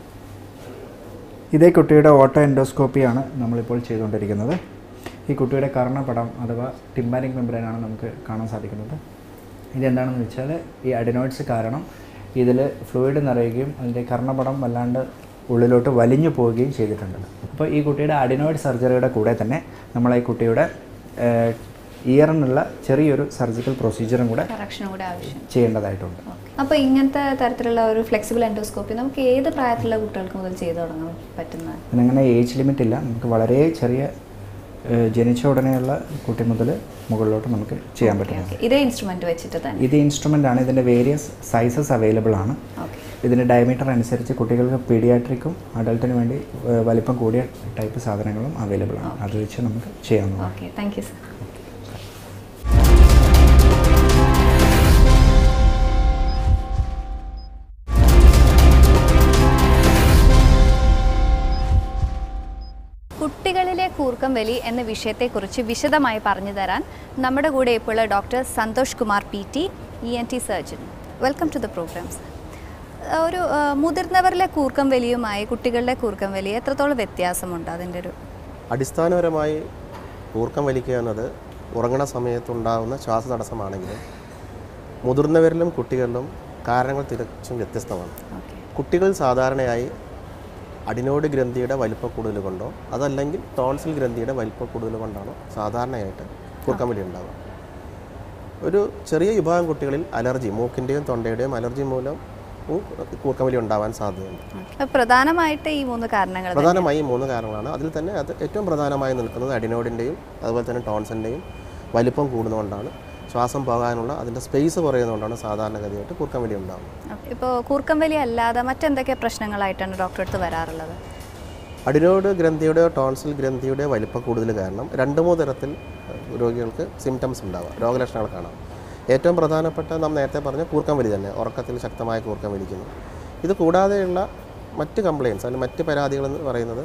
ഇതേ കുട്ടിയുടെ ഓട്ടോ എൻഡോസ്കോപ്പിയാണ് നമ്മളിപ്പോൾ ചെയ്തുകൊണ്ടിരിക്കുന്നത് ഈ കുട്ടിയുടെ കർണപടം അഥവാ ടിമ്പാനിക് മെമ്പറൈനാണ് നമുക്ക് കാണാൻ സാധിക്കുന്നത് ഇതെന്താണെന്ന് വെച്ചാൽ ഈ അഡിനോയിഡ്സ് കാരണം ഇതിൽ ഫ്ലൂയിഡ് നിറയുകയും അതിൻ്റെ കർണപടം വല്ലാണ്ട് ഉള്ളിലോട്ട് വലിഞ്ഞു പോവുകയും ചെയ്തിട്ടുണ്ട് അപ്പോൾ ഈ കുട്ടിയുടെ അഡിനോയിഡ് സർജറിയുടെ കൂടെ തന്നെ നമ്മൾ ഈ കുട്ടിയുടെ ഇയറിനുള്ള ചെറിയൊരു സർജിക്കൽ പ്രൊസീജിയറും കൂടെ കറക്ഷനും കൂടെ ആവശ്യം ചെയ്യേണ്ടതായിട്ടുണ്ട് അപ്പോൾ ഇങ്ങനത്തെ തരത്തിലുള്ള ഒരു ഫ്ലെക്സിബിൾ എൻഡോസ്കോപ്പി നമുക്ക് ഏത് പ്രായത്തിലുള്ള കുട്ടികൾക്ക് മുതൽ ചെയ്തു തുടങ്ങാൻ പറ്റുന്ന അതിനങ്ങനെ ഏജ് ലിമിറ്റ് ഇല്ല നമുക്ക് വളരെ ചെറിയ ഏഹ്, ജനിച്ച ഉടനെയുള്ള കുട്ടി മുതൽ മുകളിലോട്ട് നമുക്ക് ചെയ്യാൻ പറ്റും ഓക്കെ ഇതേ ഇൻസ്ട്രുമെന്റ് വെച്ചിട്ട് തന്നെ ഇത് ഇൻസ്ട്രുമെൻ്റ് ആണ് ഇതിൻ്റെ വേരിയസ് സൈസസ് അവൈലബിൾ ആണ് ഓക്കെ ഇതിൻ്റെ ഡയമീറ്റർ അനുസരിച്ച് കുട്ടികൾക്ക് പീഡിയാട്രിക്കും അഡൾട്ടിന് വേണ്ടി ഏഹ്, വലിപ്പം കൂടിയ ടൈപ്പ് സാധനങ്ങളും അവൈലബിൾ ആണ് അത് വെച്ച് നമുക്ക് ചെയ്യാവുന്നതാണ് ഓക്കെ താങ്ക് യു സർ കുട്ടികളിലെ കൂർക്കം വലി എന്ന വിഷയത്തെക്കുറിച്ച് വിശദമായി പറഞ്ഞു തരാൻ നമ്മുടെ കൂടെ ഇപ്പോൾ doctor Santhosh Kumar P T E N T surgeon welcome to the programmes ഒരു ആ, മുതിർന്നവരിലെ കൂർക്കം വലിയുമായി കുട്ടികളുടെ കൂർക്കം വലി എത്രത്തോളം വ്യത്യാസമുണ്ട് അതിൻ്റെ ഒരു അടിസ്ഥാനപരമായി ഊർക്കം വലിക്കുക എന്നത് ഉറങ്ങണ സമയത്തുണ്ടാകുന്ന ശ്വാസതടസ്സമാണെങ്കിലും മുതിർന്നവരിലും കുട്ടികളിലും കാരണങ്ങൾ തികച്ചും വ്യത്യസ്തമാണ് ഓക്കെ കുട്ടികൾ സാധാരണയായി അടിനോട് ഗ്രന്ഥിയുടെ വലിപ്പക്കൂടുതൽ കൊണ്ടോ അതല്ലെങ്കിൽ ടോൺസിൽ ഗ്രന്ഥിയുടെ വലിപ്പക്കൂടുതൽ കൊണ്ടാണോ സാധാരണയായിട്ട് കൂർക്കം വലി ഉണ്ടാവുക ഒരു ചെറിയ വിഭാഗം കുട്ടികളിൽ അലർജി മൂക്കിൻ്റെയും തൊണ്ടയുടെയും അലർജി മൂലം കൂർക്കം വലി ഉണ്ടാവാൻ സാധ്യതയുണ്ട് അപ്പോൾ പ്രധാനമായിട്ട് ഈ മൂന്ന് കാരണങ്ങൾ തന്നെ. പ്രധാനമായും മൂന്ന് കാരണങ്ങളാണ് അതിൽ തന്നെ അത് ഏറ്റവും പ്രധാനമായി നിൽക്കുന്നത് അഡിനോഡിൻ്റെയും അതുപോലെ തന്നെ ടോൺസിൻ്റെയും വലിപ്പം കൂടുന്നതുകൊണ്ടാണ് ശ്വാസം പോകാനുള്ള അതിൻ്റെ സ്പേസ് കുറയുന്നതുകൊണ്ടാണ് സാധാരണഗതിയായിട്ട് കൂർക്കം വലി ഉണ്ടാകുന്നത് ഇപ്പോൾ കൂർക്കം വലി അല്ലാതെ മറ്റെന്തൊക്കെ പ്രശ്നങ്ങളായിട്ടാണ് ഡോക്ടറെ അടുത്ത് വരാറുള്ളത് അഡിനോഡ് ഗ്രന്ഥിയുടെ ടോൺസിൽ ഗ്രന്ഥിയുടെ വലിപ്പം കൂടുതൽ കാരണം രണ്ട് മൂന്ന് തരത്തിൽ ഏഹ്, രോഗികൾക്ക് സിംറ്റംസ് ഉണ്ടാവാം രോഗലക്ഷണങ്ങൾ കാണാം ഏറ്റവും പ്രധാനപ്പെട്ട നാം നേരത്തെ പറഞ്ഞ കൂർക്കം വലി തന്നെ ഉറക്കത്തിൽ ശക്തമായ കൂർക്കം വലിക്കുന്നു ഇത് കൂടാതെയുള്ള മറ്റ് കംപ്ലയിൻസ് അല്ലെങ്കിൽ മറ്റ് പരാതികൾ എന്ന് പറയുന്നത്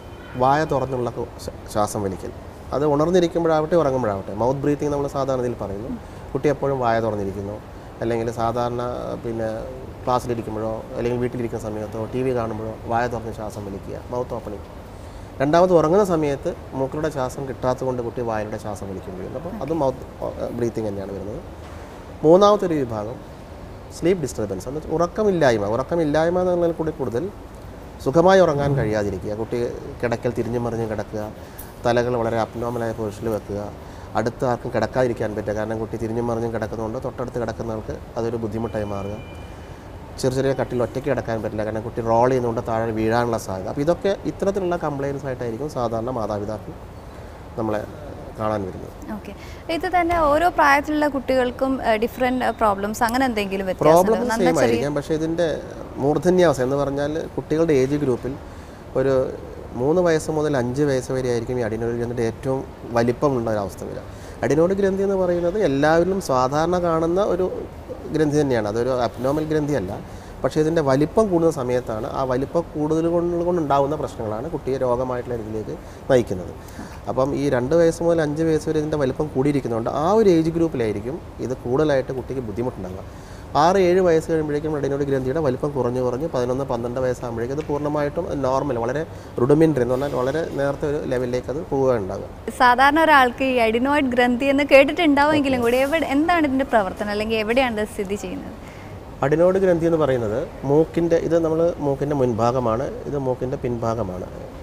വായ തുറന്നുള്ള കു- ശ്വ- ശ്വാസം വലിക്കൽ അത് ഉണർന്നിരിക്കുമ്പോഴാവട്ടെ ഉറങ്ങുമ്പോഴാവട്ടെ മൗത്ത് ബ്രീത്തിങ് നമ്മൾ സാധാരണ ഇതിൽ പറയുന്നു കുട്ടി എപ്പോഴും വായ തുറന്നിരിക്കുന്നു അല്ലെങ്കിൽ സാധാരണ പിന്നെ ക്ലാസ്സിലിരിക്കുമ്പോഴോ അല്ലെങ്കിൽ വീട്ടിലിരിക്കുന്ന സമയത്തോ ടി വി കാണുമ്പോഴോ വായ തുറന്ന് ശ്വാസം വലിക്കുക മൗത്ത് ഓപ്പണിങ് രണ്ടാമത് ഉറങ്ങുന്ന സമയത്ത് മൂക്കിലൂടെ ശ്വാസം കിട്ടാത്തത് കൊണ്ട് കുട്ടി വായിലൂടെ ശ്വാസം വലിക്കേണ്ടി വരുന്നു അപ്പോൾ അത് മൗത്ത് ബ്രീത്തിങ് തന്നെയാണ് വരുന്നത് മൂന്നാമത്തെ ഒരു വിഭാഗം സ്ലീപ്പ് ഡിസ്റ്റർബൻസ് എന്ന് വെച്ചാൽ ഉറക്കമില്ലായ്മ ഉറക്കമില്ലായ്മ എന്നുള്ളതിൽ കൂടി കൂടുതൽ സുഖമായി ഉറങ്ങാൻ കഴിയാതിരിക്കുക കുട്ടി കിടക്കൽ തിരിഞ്ഞു മറിഞ്ഞ് കിടക്കുക തലകൾ വളരെ അപ്നോമലായ പൊസിഷനിൽ വെക്കുക അടുത്ത് ആർക്കും കിടക്കാതിരിക്കാൻ പറ്റുക കാരണം കുട്ടി തിരിഞ്ഞു മറിഞ്ഞും കിടക്കുന്നതുകൊണ്ട് തൊട്ടടുത്ത് കിടക്കുന്നവർക്ക് അതൊരു ബുദ്ധിമുട്ടായി മാറുക ചെറിയ ചെറിയ കട്ടിൽ ഒറ്റയ്ക്ക് കിടക്കാൻ പറ്റില്ല കാരണം കുട്ടി റോൾ ചെയ്യുന്നതുകൊണ്ട് താഴെ വീഴാനുള്ള സാധ്യത അപ്പോൾ ഇതൊക്കെ ഇത്തരത്തിലുള്ള കംപ്ലയിൻസ് ആയിട്ടായിരിക്കും സാധാരണ മാതാപിതാക്കൾ നമ്മളെ കാണാൻ വരുന്നത് ഓക്കെ ഇത് തന്നെ ഓരോ പ്രായത്തിലുള്ള കുട്ടികൾക്കും ഡിഫറെൻറ്റ് പ്രോബ്ലംസ് അങ്ങനെ എന്തെങ്കിലും വ്യത്യാസം പ്രോബ്ലം സെയിം ആയിരിക്കാം പക്ഷേ ഇതിൻ്റെ മൂർധന്യാവസ്ഥ എന്ന് പറഞ്ഞാൽ കുട്ടികളുടെ ഏജ് ഗ്രൂപ്പിൽ ഒരു മൂന്ന് വയസ്സ് മുതൽ അഞ്ച് വയസ്സ് വരെ ആയിരിക്കും ഈ അടിനോട് ഗ്രന്ഥിൻ്റെ ഏറ്റവും വലിപ്പമുള്ള ഒരു അവസ്ഥ വരിക അടിനോട് ഗ്രന്ഥി എന്ന് പറയുന്നത് എല്ലാവരിലും സാധാരണ കാണുന്ന ഒരു ഗ്രന്ഥി തന്നെയാണ് അതൊരു അബ്നോമൽ ഗ്രന്ഥിയല്ല പക്ഷേ ഇതിൻ്റെ വലിപ്പം കൂടുന്ന സമയത്താണ് ആ വലിപ്പം കൂടുതൽ കൊണ്ട് കൊണ്ടുണ്ടാകുന്ന പ്രശ്നങ്ങളാണ് കുട്ടിയെ രോഗമായിട്ടുള്ള രീതിയിലേക്ക് നയിക്കുന്നത് അപ്പം ഈ രണ്ട് വയസ്സ് മുതൽ അഞ്ച് വയസ്സ് വരെ ഇതിൻ്റെ വലിപ്പം കൂടിയിരിക്കുന്നതുകൊണ്ട് ആ ഒരു ഏജ് ഗ്രൂപ്പിലായിരിക്കും ഇത് കൂടുതലായിട്ട് കുട്ടിക്ക് ബുദ്ധിമുട്ടുണ്ടാകുക ആറ് ഏഴ് വയസ്സ് കഴിയുമ്പോഴേക്കും റെഡിനോട് ഗ്രന്ഥിയുടെ വലിപ്പം കുറഞ്ഞു കുറഞ്ഞ് പതിനൊന്ന് പന്ത്രണ്ട് വയസ്സാകുമ്പോഴേക്കും അത് പൂർണ്ണമായിട്ടും നോർമൽ വളരെ റുഡമിൻ്ററി എന്ന് പറഞ്ഞാൽ വളരെ നേരത്തെ ഒരു ലെവലിലേക്ക് അത് പോവുകയുണ്ടാകുക സാധാരണ ഒരാൾക്ക് ഈ അഡിനോയിഡ് ഗ്രന്ഥി എന്ന് കേട്ടിട്ടുണ്ടാവുമെങ്കിലും കൂടി എവിടെ എന്താണ് ഇതിൻ്റെ പ്രവർത്തനം അല്ലെങ്കിൽ എവിടെയാണ് ഇത് സ്ഥിതി ചെയ്യുന്നത് അഡിനോട് ഗ്രന്ഥി എന്ന് പറയുന്നത് മൂക്കിൻ്റെ ഇത് നമ്മൾ മൂക്കിൻ്റെ മുൻഭാഗമാണ് ഇത് മൂക്കിൻ്റെ പിൻഭാഗമാണ്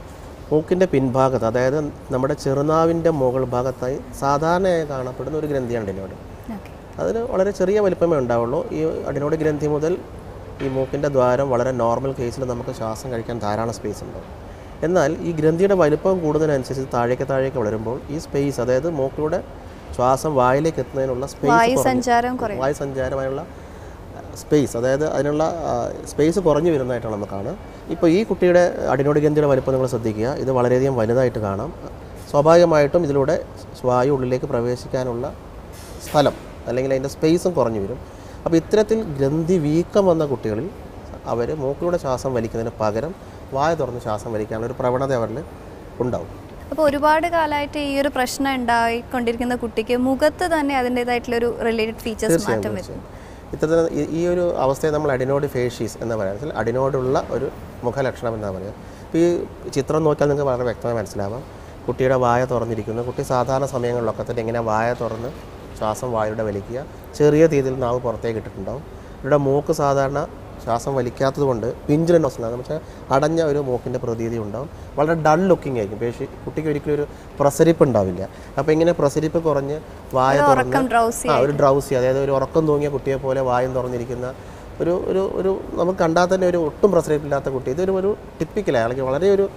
മൂക്കിൻ്റെ പിൻഭാഗത്ത് അതായത് നമ്മുടെ ചെറുനാവിൻ്റെ മുകൾ ഭാഗത്തായി സാധാരണയായി കാണപ്പെടുന്ന ഒരു ഗ്രന്ഥിയാണ് അഡിനോയിഡ് ഓക്കെ അതിന് വളരെ ചെറിയ വലിപ്പമേ ഉണ്ടാവുള്ളൂ ഈ അഡിനോയിഡ് ഗ്രന്ഥി മുതൽ ഈ മൂക്കിൻ്റെ ദ്വാരം വളരെ നോർമൽ കേസിൽ നമുക്ക് ശ്വാസം കഴിക്കാൻ ധാരാളം സ്പേസ് ഉണ്ടാവും എന്നാൽ ഈ ഗ്രന്ഥിയുടെ വലിപ്പം കൂടുന്നതിനനുസരിച്ച് താഴേക്ക് താഴേക്ക് വളരുമ്പോൾ ഈ സ്പേസ് അതായത് മൂക്കിലൂടെ ശ്വാസം വായിലേക്ക് എത്തുന്നതിനുള്ള സ്പേസ് വായുസഞ്ചാരം കുറയും വായു സഞ്ചാരമായുള്ള സ്പേസ് അതായത് അതിനുള്ള സ്പേസ് കുറഞ്ഞു വരുന്നതായിട്ടാണ് നമുക്ക് കാണുക ഇപ്പോൾ ഈ കുട്ടിയുടെ അടിനോട് ഗ്രന്ഥിയുടെ വലിപ്പം നിങ്ങൾ ശ്രദ്ധിക്കുക ഇത് വളരെയധികം വലുതായിട്ട് കാണാം സ്വാഭാവികമായിട്ടും ഇതിലൂടെ വായു ഉള്ളിലേക്ക് പ്രവേശിക്കാനുള്ള സ്ഥലം അല്ലെങ്കിൽ അതിൻ്റെ സ്പേസും കുറഞ്ഞു വരും അപ്പോൾ ഇത്തരത്തിൽ ഗ്രന്ഥി വീക്കം വന്ന കുട്ടികളിൽ അവർ മൂക്കിലൂടെ ശ്വാസം വലിക്കുന്നതിന് പകരം വായ തുറന്ന് ശ്വാസം വലിക്കാനുള്ള ഒരു പ്രവണത അവരിൽ ഉണ്ടാവും അപ്പോൾ ഒരുപാട് കാലമായിട്ട് ഈ ഒരു പ്രശ്നം ഉണ്ടായിക്കൊണ്ടിരിക്കുന്ന കുട്ടിക്ക് മുഖത്ത് തന്നെ അതിൻ്റെതായിട്ടുള്ളൊരു റിലേറ്റഡ് ഫീച്ചേഴ്സ് മാറ്റം വരും ഇത്തരത്തിൽ ഈ- ഈ ഒരു അവസ്ഥയെ നമ്മൾ അഡിനോഡ് ഫേഷ്യസ് എന്ന് പറയാം വെച്ചാൽ അഡിനോടുള്ള ഒരു മുഖലക്ഷണം എന്നാ പറയുക ഇപ്പോൾ ഈ ചിത്രം നോക്കിയാൽ നിങ്ങൾക്ക് വളരെ വ്യക്തമായി മനസ്സിലാവാം കുട്ടിയുടെ വായ തുറന്നിരിക്കുന്നു കുട്ടി സാധാരണ സമയങ്ങളിലൊക്കെ തന്നെ ഇങ്ങനെ വായ തുറന്ന് ശ്വാസം വായുടെ വലിക്കുക ചെറിയ രീതിയിൽ നാവ് പുറത്തേക്ക് ഇട്ടിട്ടുണ്ടാവും ഇവരുടെ മൂക്ക് സാധാരണ ശ്വാസം വലിക്കാത്തത് കൊണ്ട് പിഞ്ചിൽ നോസ് എന്ന് വെച്ചാൽ അടഞ്ഞ ഒരു മൂക്കിൻ്റെ പ്രതീതി ഉണ്ടാവും വളരെ ഡൾ ലുക്കിംഗ് ആയിരിക്കും പക്ഷേ കുട്ടിക്ക് ഒരിക്കലും ഒരു പ്രസരിപ്പ് ഉണ്ടാവില്ല അപ്പോൾ ഇങ്ങനെ പ്രസരിപ്പ് കുറഞ്ഞ് വായ തുറന്ന് ഉറക്കം ഡ്രൗസി ആ ഒരു ഡ്രൗസി അതായത് ഒരു ഉറക്കം തൂങ്ങിയ കുട്ടിയെ പോലെ വായും തുറന്നിരിക്കുന്ന ഒരു ഒരു ഒരു നമുക്ക് കണ്ടാൽ തന്നെ ഒരു ഒട്ടും പ്രസരിപ്പില്ലാത്ത കുട്ടി ഇതൊരു ഒരു ടിപ്പിക്കലാണ് അല്ലെങ്കിൽ വളരെ ഒരു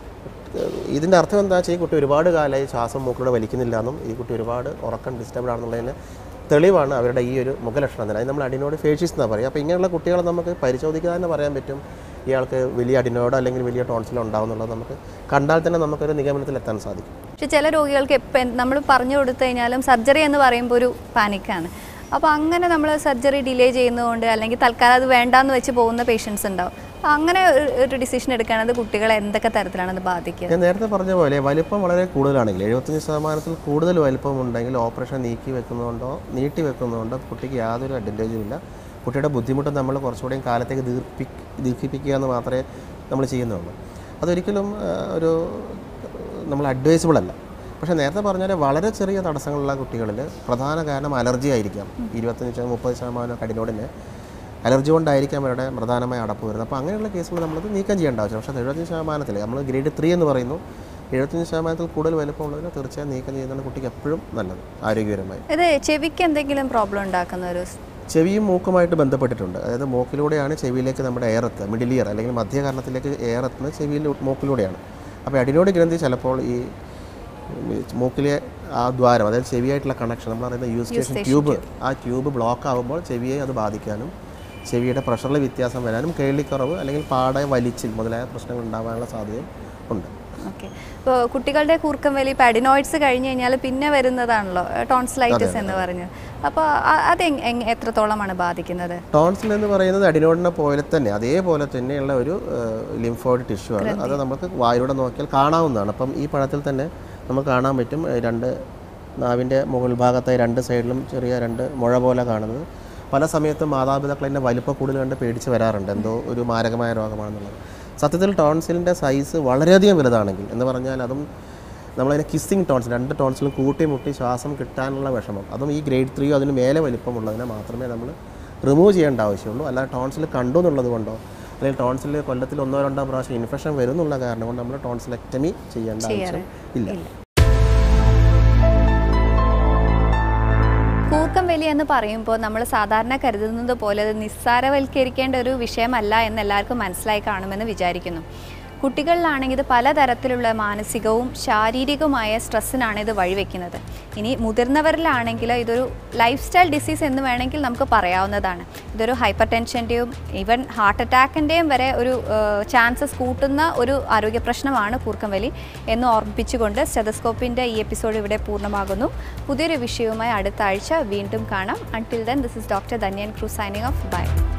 ഇതിൻ്റെ അർത്ഥം എന്താ വെച്ചാൽ ഈ കുട്ടി ഒരുപാട് കാലമായി ശ്വാസം മൂക്കിലൂടെ വലിക്കുന്നില്ല എന്നും ഈ കുട്ടി ഒരുപാട് ഉറക്കം ഡിസ്റ്റർബ് ആണെന്നുള്ളതിന് തെളിവാണ് അവരുടെ ഈ ഒരു മുഖലക്ഷണം തന്നെ അത് നമ്മൾ അഡിനോട് ഫേഷ്യസ് എന്നാണ് പറയുക അപ്പോൾ ഇങ്ങനെയുള്ള കുട്ടികളെ നമുക്ക് പരിശോധിക്കാതെ തന്നെ പറയാൻ പറ്റും ഇയാൾക്ക് വലിയ അഡിനോഡോ അല്ലെങ്കിൽ വലിയ ടോൺസിലോ ഉണ്ടാവും എന്നുള്ളത് നമുക്ക് കണ്ടാൽ തന്നെ നമുക്കൊരു നിഗമനത്തിൽ എത്താൻ സാധിക്കും പക്ഷെ ചില രോഗികൾക്ക് എപ്പം നമ്മൾ പറഞ്ഞു കൊടുത്തു കഴിഞ്ഞാലും സർജറി എന്ന് പറയുമ്പോൾ ഒരു പാനിക്കാണ് അപ്പോൾ അങ്ങനെ നമ്മൾ സർജറി ഡിലേ ചെയ്യുന്നതുകൊണ്ട് അല്ലെങ്കിൽ തൽക്കാലം അത് വേണ്ടാന്ന് വെച്ച് പോകുന്ന പേഷ്യൻസ് ഉണ്ടാവും അപ്പോൾ അങ്ങനെ ഒരു- ഒരു ഡിസിഷൻ എടുക്കുകയാണെങ്കിൽ അത് കുട്ടികളെ എന്തൊക്കെ തരത്തിലാണ് അത് ബാധിക്കുക ഞാൻ നേരത്തെ പറഞ്ഞ പോലെ വലിപ്പം വളരെ കൂടുതലാണെങ്കിൽ എഴുപത്തഞ്ച് ശതമാനത്തിൽ കൂടുതൽ വലിപ്പം ഉണ്ടെങ്കിൽ ഓപ്പറേഷൻ നീക്കി വെക്കുന്നതുകൊണ്ടോ നീട്ടി വെക്കുന്നതുകൊണ്ടോ കുട്ടിക്ക് യാതൊരു അഡ്വാൻറ്റേജും ഇല്ല കുട്ടിയുടെ ബുദ്ധിമുട്ട് നമ്മൾ കുറച്ചുകൂടെയും കാലത്തേക്ക് ദീർഘി ദീർഘിപ്പിക്കുക എന്ന് മാത്രമേ നമ്മൾ ചെയ്യുന്നുള്ളൂ അതൊരിക്കലും ആ, ഒരു നമ്മൾ അഡ്വൈസബിൾ അല്ല പക്ഷേ നേരത്തെ പറഞ്ഞാൽ വളരെ ചെറിയ തടസ്സങ്ങളുള്ള കുട്ടികളിൽ പ്രധാന കാരണം അലർജി ആയിരിക്കാം ഇരുപത്തഞ്ച് ശതമാനം മുപ്പത് ശതമാനം കടിനോടിന് അലർജി കൊണ്ടായിരിക്കാം അവരുടെ പ്രധാനമായ അടപ്പ് വരുന്നത് അപ്പോൾ അങ്ങനെയുള്ള കേസുകൾ നമ്മളത് നീക്കം ചെയ്യേണ്ട ആവശ്യം പക്ഷേ എഴുപത്തഞ്ച് ശതമാനത്തിൽ നമ്മൾ ഗ്രേഡ് ത്രീ എന്ന് പറയുന്നു എഴുപത്തഞ്ച് ശതമാനത്തിൽ കൂടുതൽ വലുപ്പമുള്ളതിന് തീർച്ചയായും നീക്കം ചെയ്യുന്നതാണ് കുട്ടിക്ക് എപ്പോഴും നല്ലത് ആരോഗ്യപരമായി ഇത് ചെവിക്ക് എന്തെങ്കിലും പ്രോബ്ലം ഉണ്ടാക്കുന്ന ഒരു സ്- ചെവിയും മൂക്കുമായിട്ട് ബന്ധപ്പെട്ടിട്ടുണ്ട് അതായത് മൂക്കിലൂടെയാണ് ചെവിയിലേക്ക് നമ്മുടെ എയർ എത്തുക മിഡിൽ ഇയർ അല്ലെങ്കിൽ മധ്യകർണത്തിലേക്ക് എയർ എത്തുന്നത് ചെവിയിൽ മൂക്കിലൂടെയാണ് അപ്പോൾ അടിനോട് ഗ്രന്ഥി ചിലപ്പോൾ ഈ ഉം, മൂക്കിലെ ആ ദ്വാരം അതായത് ചെവിയായിട്ടുള്ള കണക്ഷൻ നമ്മൾ പറയുന്ന യൂസ് സ്റ്റേഷൻ ട്യൂബ് ആ ട്യൂബ് ബ്ലോക്ക് ആകുമ്പോൾ ചെവിയെ അത് ബാധിക്കാനും ചെവിയുടെ പ്രഷറിൽ വ്യത്യാസം വരാനും കേൾവിക്കുറവ് അല്ലെങ്കിൽ പാടെ വലിച്ചിൽ മുതലായ പ്രശ്നങ്ങൾ ഉണ്ടാകാനുള്ള സാധ്യതയും ഉണ്ട് ഓക്കെ ഇപ്പോൾ കുട്ടികളുടെ കൂർക്കം വലി ഇപ്പോൾ അഡിനോയിഡ്സ് കഴിഞ്ഞ് കഴിഞ്ഞാൽ പിന്നെ വരുന്നതാണല്ലോ ടോൺസിലൈറ്റിസ് എന്ന് പറഞ്ഞ് അപ്പോൾ അത് എങ്- എങ്- എത്രത്തോളമാണ് ബാധിക്കുന്നത് ടോൺസിൽ എന്ന് പറയുന്നത് അഡിനോഡിനെ പോലെ തന്നെ അതേപോലെ തന്നെയുള്ള ഒരു ലിംഫോയിഡ് ടിഷ്യൂ ആണ് അത് നമുക്ക് വായിലൂടെ നോക്കിയാൽ കാണാവുന്നതാണ് അപ്പം ഈ പഴത്തിൽ തന്നെ നമുക്ക് കാണാൻ പറ്റും ഏഹ് രണ്ട് നാവിൻ്റെ മുകൾ ഭാഗത്തായി രണ്ട് സൈഡിലും ചെറിയ രണ്ട് മുഴ പോലെ കാണുന്നത് പല സമയത്തും മാതാപിതാക്കൾ അതിൻ്റെ വലിപ്പം കൂടുതൽ കണ്ട് പേടിച്ച് വരാറുണ്ട് എന്തോ ഒരു മാരകമായ രോഗമാണെന്നുള്ളത് സത്യത്തിൽ ടോൺസിലിൻ്റെ സൈസ് വളരെയധികം വലുതാണെങ്കിൽ എന്ന് പറഞ്ഞാൽ അതും നമ്മളതിനെ കിസ്സിങ് ടോൺസിൽ രണ്ട് ടോൺസിലും കൂട്ടി മുട്ടി ശ്വാസം കിട്ടാനുള്ള വിഷമം അതും ഈ ഗ്രേഡ് ത്രീയോ അതിന് മേലെ വലിപ്പമുള്ളതിനെ മാത്രമേ നമ്മൾ റിമൂവ് ചെയ്യേണ്ട ആവശ്യമുള്ളൂ അല്ല ടോൺസിൽ കണ്ടു എന്നുള്ളത് കൊണ്ടോ അല്ലെങ്കിൽ ടോൺസിൽ കൊല്ലത്തിൽ ഒന്നോ രണ്ടോ പ്രാവശ്യം ഇൻഫെക്ഷൻ വരും എന്നുള്ള കാരണം കൊണ്ട് നമ്മൾ ടോൺസിലെക്ടമി ചെയ്യേണ്ട ആവശ്യം ഇല്ല കൂർക്കം വലി എന്ന് പറയുമ്പോൾ നമ്മൾ സാധാരണ കരുതുന്നത് പോലെ അത് നിസ്സാരവൽക്കരിക്കേണ്ട ഒരു വിഷയമല്ല എന്ന് എല്ലാവർക്കും മനസ്സിലായി കാണുമെന്ന് വിചാരിക്കുന്നു കുട്ടികളിലാണെങ്കിൽ ഇത് പലതരത്തിലുള്ള മാനസികവും ശാരീരികവുമായ സ്ട്രെസ്സിനാണ് ഇത് വഴിവെക്കുന്നത് ഇനി മുതിർന്നവരിലാണെങ്കിൽ ഇതൊരു ലൈഫ് സ്റ്റൈൽ ഡിസീസ് എന്ന് വേണമെങ്കിൽ നമുക്ക് പറയാവുന്നതാണ് ഇതൊരു ഹൈപ്പർ ടെൻഷൻ്റെയും ഈവൻ ഹാർട്ട് അറ്റാക്കിൻ്റെയും വരെ ഒരു ചാൻസസ് കൂട്ടുന്ന ഒരു ആരോഗ്യ പ്രശ്നമാണ് കൂർക്കം വലി എന്ന് ഓർമ്മിപ്പിച്ചുകൊണ്ട് സ്റ്റെതസ്കോപ്പിൻ്റെ ഈ എപ്പിസോഡ് ഇവിടെ പൂർണ്ണമാകുന്നു പുതിയൊരു വിഷയവുമായി അടുത്ത ആഴ്ച വീണ്ടും കാണാം until then this is doctor Dhanyan ക്രൂ സൈനിങ് ഓഫ് ബൈ